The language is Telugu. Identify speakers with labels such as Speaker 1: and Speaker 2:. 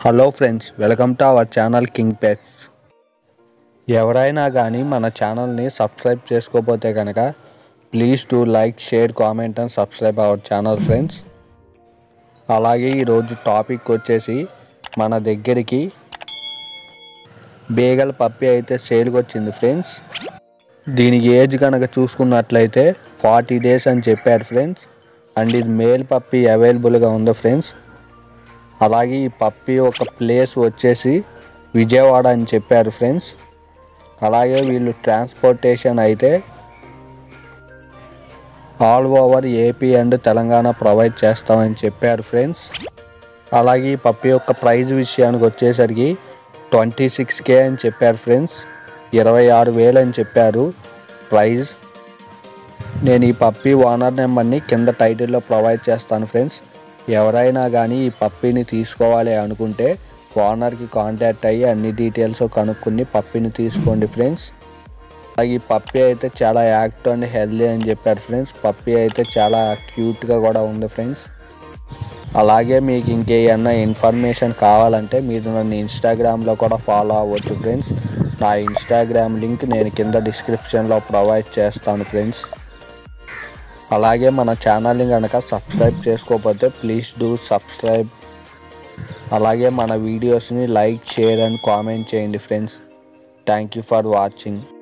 Speaker 1: hello friends welcome to our channel king pets ఎవరైనా కానీ మన ఛానల్ని సబ్స్క్రైబ్ చేసుకోకపోతే కనుక please to like share comment and subscribe our channel friends అలాగే ఈరోజు టాపిక్ వచ్చేసి మన దగ్గరికి బేగల పప్పి అయితే సేల్కి వచ్చింది ఫ్రెండ్స్ దీనికి ఏజ్ కనుక చూసుకున్నట్లయితే ఫార్టీ డేస్ అని చెప్పారు ఫ్రెండ్స్ అండ్ ఇది మేల్ పప్పి అవైలబుల్గా ఉంది ఫ్రెండ్స్ అలాగే ఈ పప్పి ఒక ప్లేస్ వచ్చేసి విజయవాడ అని చెప్పారు ఫ్రెండ్స్ అలాగే వీళ్ళు ట్రాన్స్పోర్టేషన్ అయితే all over AP and Telangana provide చేస్తామని చెప్పారు ఫ్రెండ్స్ అలాగే ఈ పప్పి యొక్క ప్రైజ్ విషయానికి వచ్చేసరికి ట్వంటీ సిక్స్ కే అని చెప్పారు ఫ్రెండ్స్ ఇరవై ఆరు వేలు అని చెప్పారు ప్రైజ్ నేను ఈ పప్పి ఓనర్ నెంబర్ని కింద టైటిల్లో ప్రొవైడ్ చేస్తాను ఫ్రెండ్స్ ఎవరైనా కానీ ఈ పప్పిని తీసుకోవాలి అనుకుంటే ఓనర్కి కాంటాక్ట్ అయ్యి అన్ని డీటెయిల్స్ కనుక్కొని పప్పిని తీసుకోండి ఫ్రెండ్స్ అలాగే ఈ పప్పి అయితే చాలా యాక్టివ్ అండ్ హెల్దీ అని చెప్పారు ఫ్రెండ్స్ పప్పి అయితే చాలా క్యూట్గా కూడా ఉంది ఫ్రెండ్స్ అలాగే మీకు ఇంకేమన్నా ఇన్ఫర్మేషన్ కావాలంటే మీరు నన్ను ఇన్స్టాగ్రామ్లో కూడా ఫాలో అవ్వచ్చు ఫ్రెండ్స్ నా ఇన్స్టాగ్రామ్ లింక్ నేను కింద డిస్క్రిప్షన్లో ప్రొవైడ్ చేస్తాను ఫ్రెండ్స్ అలాగే మన ఛానల్ని కనుక సబ్స్క్రైబ్ చేసుకోకపోతే ప్లీజ్ డూ సబ్స్క్రైబ్ అలాగే మన వీడియోస్ని లైక్ షేర్ అండ్ కామెంట్ చేయండి friends thank you for watching